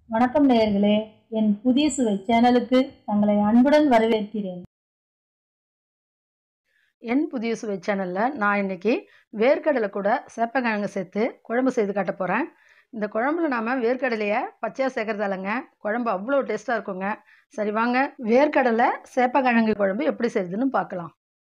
வணக்கம் நேயர்களே என் புதிய சுவை சேனலுக்கு தங்களை அன்புடன் வரவேற்கிறேன் என் புதிய சுவை சேனலில் நான் இன்னைக்கு வேர்க்கடலை கூட சேப்பங்கிழங்கு சேர்த்து குழம்பு செய்து காட்ட போகிறேன் இந்த குழம்புல நாம் வேர்க்கடலையை பச்சையாக சேர்க்கறதாலங்க குழம்பு அவ்வளோ டேஸ்ட்டாக இருக்குங்க சரி வாங்க வேர்க்கடலை சேப்பங்கிழங்கு குழம்பு எப்படி செய்யுதுன்னு பார்க்கலாம்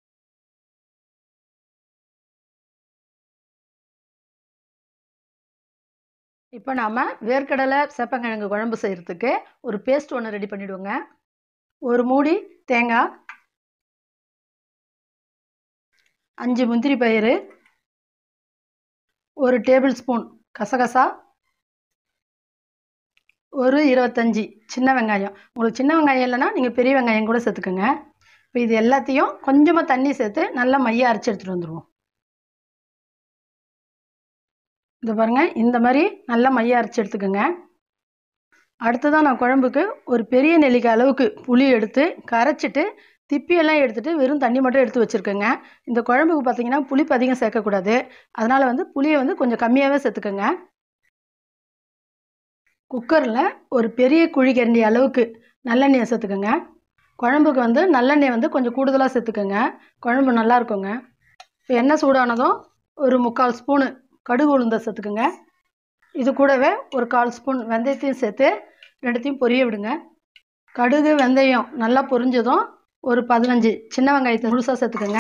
இப்போ நாம் வேர்க்கடலை சேப்பங்கிழங்கு குழம்பு செய்கிறதுக்கு ஒரு பேஸ்ட் ஒன்று ரெடி பண்ணிவிடுவோங்க ஒரு மூடி தேங்காய் அஞ்சு முந்திரி பயிறு ஒரு டேபிள் ஸ்பூன் கசகசா ஒரு இருபத்தஞ்சி சின்ன வெங்காயம் உங்களுக்கு சின்ன வெங்காயம் இல்லைன்னா நீங்கள் பெரிய வெங்காயம் கூட சேர்த்துக்கோங்க இப்போ இது எல்லாத்தையும் கொஞ்சமாக தண்ணி சேர்த்து நல்லா மைய அரைச்சி எடுத்துகிட்டு வந்துடுவோம் இது பாருங்கள் இந்த மாதிரி நல்லா மைய அரைச்சி எடுத்துக்கோங்க அடுத்ததான் நான் குழம்புக்கு ஒரு பெரிய நெல்லிக்காய் அளவுக்கு புளி எடுத்து கரைச்சிட்டு திப்பியெல்லாம் எடுத்துகிட்டு வெறும் தண்ணி மட்டும் எடுத்து வச்சுருக்கேங்க இந்த குழம்புக்கு பார்த்தீங்கன்னா புளிப்பு அதிகம் சேர்க்கக்கூடாது அதனால் வந்து புளியை வந்து கொஞ்சம் கம்மியாகவே சேர்த்துக்கோங்க குக்கரில் ஒரு பெரிய குழிக்கரண்டி அளவுக்கு நல்லெண்ணெயை சேர்த்துக்கோங்க குழம்புக்கு வந்து நல்லெண்ணெய் வந்து கொஞ்சம் கூடுதலாக சேர்த்துக்கோங்க குழம்பு நல்லா இருக்குங்க இப்போ எண்ணெய் சூடானதும் ஒரு முக்கால் ஸ்பூனு கடுகு உளுந்தை சேர்த்துக்கோங்க இது கூடவே ஒரு கால் ஸ்பூன் வெந்தயத்தையும் சேர்த்து ரெண்டுத்தையும் பொரிய விடுங்க கடுகு வெந்தயம் நல்லா பொரிஞ்சதும் ஒரு பதினஞ்சு சின்ன வெங்காயத்தை முழுசாக சேர்த்துக்கோங்க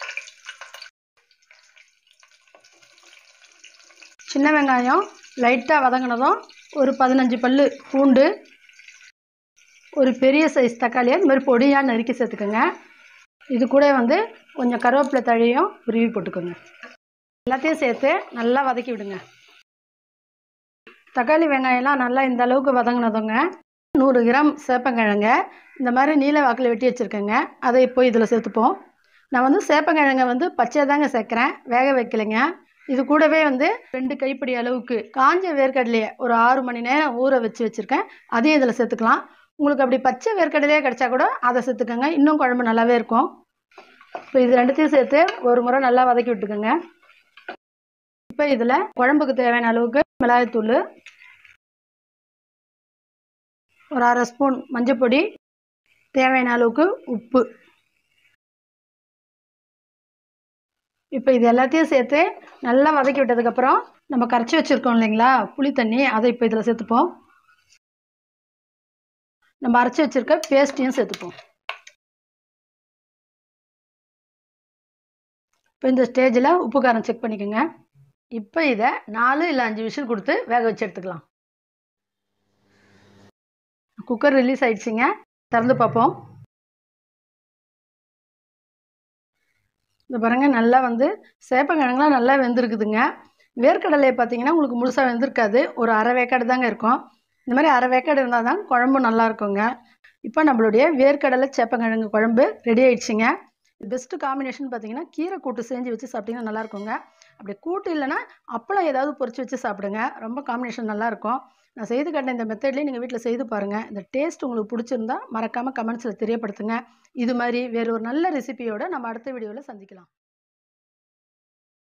சின்ன வெங்காயம் லைட்டாக வதங்கினதும் ஒரு பதினஞ்சு பல் பூண்டு ஒரு பெரிய சைஸ் தக்காளியை இந்த மாதிரி பொடியாக நறுக்கி சேர்த்துக்கோங்க இது கூட வந்து கொஞ்சம் கருவேப்பிலை தழையும் உருவி போட்டுக்கோங்க எல்லாத்தையும் சேர்த்து நல்லா வதக்கி விடுங்க தக்காளி வெங்காயம்லாம் நல்லா இந்த அளவுக்கு வதங்கினதுங்க நூறு கிராம் சேப்பங்கிழங்க இந்த மாதிரி நீல வாக்கில் வெட்டி வச்சுருக்கேங்க அதை இப்போ இதில் சேர்த்துப்போம் நான் வந்து சேப்பங்கிழங்க வந்து பச்சை தாங்க சேர்க்குறேன் வேக வைக்கலைங்க இது கூடவே வந்து ரெண்டு கைப்பிடி அளவுக்கு காஞ்ச வேர்க்கடலையை ஒரு ஆறு மணி நேரம் ஊற வச்சு வச்சுருக்கேன் அதையும் இதில் சேர்த்துக்கலாம் உங்களுக்கு அப்படி பச்சை வேர்க்கடலையே கிடச்சா கூட அதை சேர்த்துக்கோங்க இன்னும் குழம்பு நல்லாவே இருக்கும் இப்போ இது ரெண்டுத்தையும் சேர்த்து ஒரு முறை நல்லா வதக்கி விட்டுக்கோங்க இப்போ இதில் குழம்புக்கு தேவையான அளவுக்கு மிளகாய்த்தூள் ஒரு அரை ஸ்பூன் மஞ்சப்பொடி தேவையான அளவுக்கு உப்பு இப்போ இது எல்லாத்தையும் சேர்த்து நல்லா வதக்கி விட்டதுக்கப்புறம் நம்ம கரைச்சி வச்சுருக்கோம் இல்லைங்களா புளி தண்ணி அதை இப்போ இதில் சேர்த்துப்போம் நம்ம அரைச்சி வச்சுருக்க பேஸ்ட்டையும் சேர்த்துப்போம் இப்போ இந்த ஸ்டேஜில் உப்பு காரம் செக் பண்ணிக்கோங்க இப்போ இதை நாலு இல்லை அஞ்சு விசில் கொடுத்து வேக வச்சு எடுத்துக்கலாம் குக்கர் ரிலீஸ் ஆயிடுச்சுங்க திறந்து பார்ப்போம் இந்த பாருங்க நல்லா வந்து சேப்பங்கிழங்குலாம் நல்லா வெந்திருக்குதுங்க வேர்க்கடலையை பார்த்தீங்கன்னா உங்களுக்கு முழுசாக வெந்திருக்காது ஒரு அரை வேக்காடு தாங்க இருக்கும் இந்த மாதிரி அரை வேக்காடு இருந்தால் தான் குழம்பு நல்லா இருக்குங்க இப்போ நம்மளுடைய வேர்க்கடலை சேப்பங்கிழங்கு குழம்பு ரெடி ஆயிடுச்சுங்க பெஸ்ட்டு காம்பினேஷன் பார்த்தீங்கன்னா கீரை கூட்டு செஞ்சு வச்சு சாப்பிட்டீங்கன்னா நல்லா இருக்குங்க அப்படி கூட்டு இல்லைன்னா அப்பளம் ஏதாவது பொரிச்சு வச்சு சாப்பிடுங்க ரொம்ப காம்பினேஷன் நல்லாயிருக்கும் நான் செய்து காட்டின இந்த மெத்தட்லேயே நீங்கள் வீட்டில் செய்து பாருங்கள் இந்த டேஸ்ட் உங்களுக்கு பிடிச்சிருந்தா மறக்காமல் கமெண்ட்ஸில் தெரியப்படுத்துங்க இது மாதிரி வேறு ஒரு நல்ல ரெசிபியோடு நம்ம அடுத்த வீடியோவில் சந்திக்கலாம்